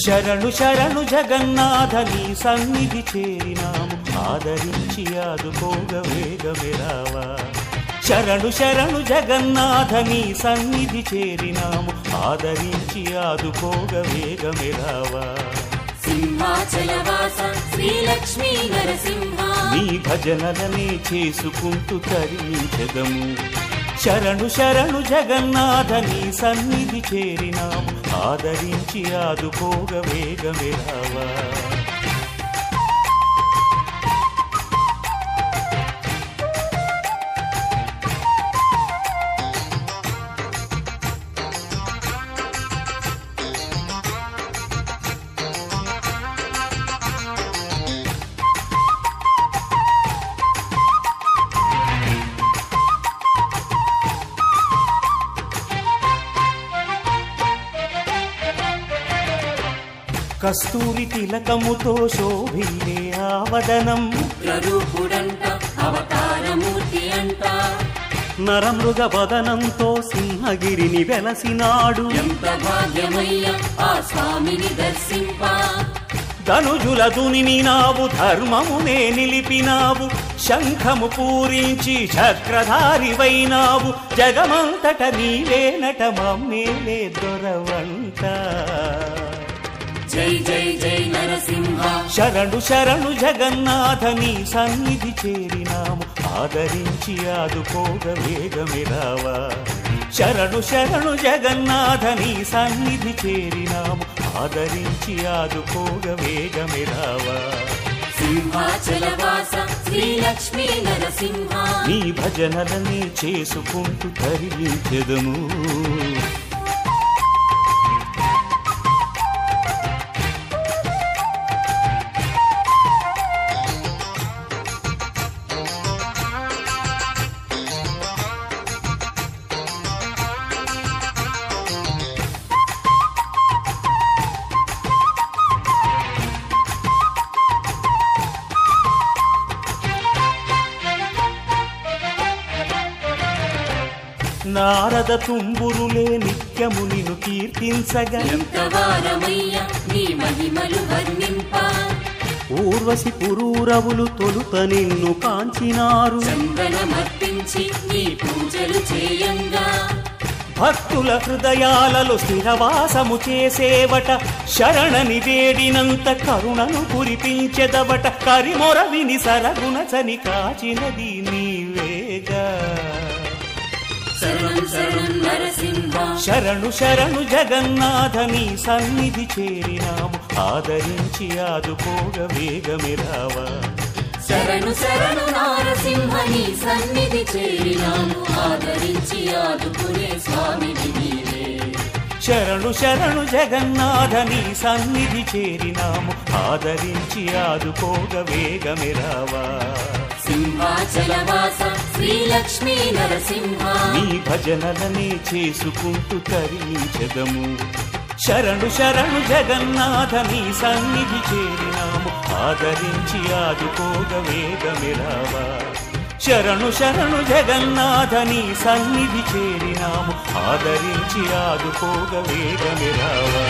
శరణు శరణు జగన్నాథ నీ సన్నిధి చేరినాము ఆదరించి ఆదుకోగ వేగమిరావా శరణు శరణు జగన్నాథ నీ సన్నిధి చేరినాము ఆదరించి ఆదుకోగ వేగమిరావా సింహాచలవాస శ్రీలక్ష్మీ నరసింహ నీ భజనలనే చేసుకుంటూ తరించెదము శరణు శరణు జగన్నాథ నీ సన్నిధి చేరినాము ఆదరించి ఆదుకోగ వేగమిరావా కస్తూరి తిలకముతో శోభిల్లే ఆవదనం ప్రరూపుడంట అవతారమూర్తి అంట నరమృగ వదనంతో సింహగిరిని వెలసినాడు ఎంత భాగ్యమయ్య ఆ స్వామిని దర్శింప ధనుజుల దునిని నావు ధర్మమునే నిలిపినావు శంఖము పూరించి చక్రధారివైనావు జగమంతట నీవేనట మమ్మేలే దొరవంట జై జై జై నరసింహ శరణు శరణు జగన్నాథ నీ సన్నిధి చేరినాము ఆదరించి ఆదుకోగ వేగమిరావా శరణు శరణు జగన్నాథ నీ సన్నిధి చేరినాము ఆదరించి ఆదుకోగ వేగమిరావా సింహాచలవాస శ్రీలక్ష్మీ నరసింహ నీ భజనలనే చేసుకుంటూ తరించెదము నారద తుంబురులే నిత్యము నిన్ను కీర్తించగా ఎంత వారమయ్య నీ మహిమలు వర్ణింప ఊర్వశి పురూరవులు తొలుత నిన్ను కాంచినారు చందనమర్పించి నీ పూజలు చేయంగా భక్తుల హృదయాలలో స్థిరవాసము చేసేవట శరణని వేడినంత కరుణను కురిపించెదవట కరిమొర విని సరగుణ చని కాచినది నీవేగా శరణం శరణం నరసింహ శరణు శరణు జగన్నాథ నీ సన్నిధి చేరినాము ఆదరించి ఆదుకోగ వేగమిరావా శరణు శరణు నారసింహ నీ సన్నిధి చేరినాము ఆదరించి ఆదుకునే స్వామిని నీవే శరణు శరణు జగన్నాథ నీ సన్నిధి చేరినాము ఆదరించి ఆదుకోగ వేగమిరావా సింహాచలవాస శ్రీలక్ష్మీ నరసింహ నీ భజనలనే చేసుకుంటూ తరించెదము శరణు శరణు జగన్నాథ నీ సన్నిధి చేరినాము ఆదరించి ఆదుకోగ వేగమిరావా శరణు శరణు జగన్నాథ నీ సన్నిధి చేరినాము ఆదరించి ఆదుకోగ వేగమిరావా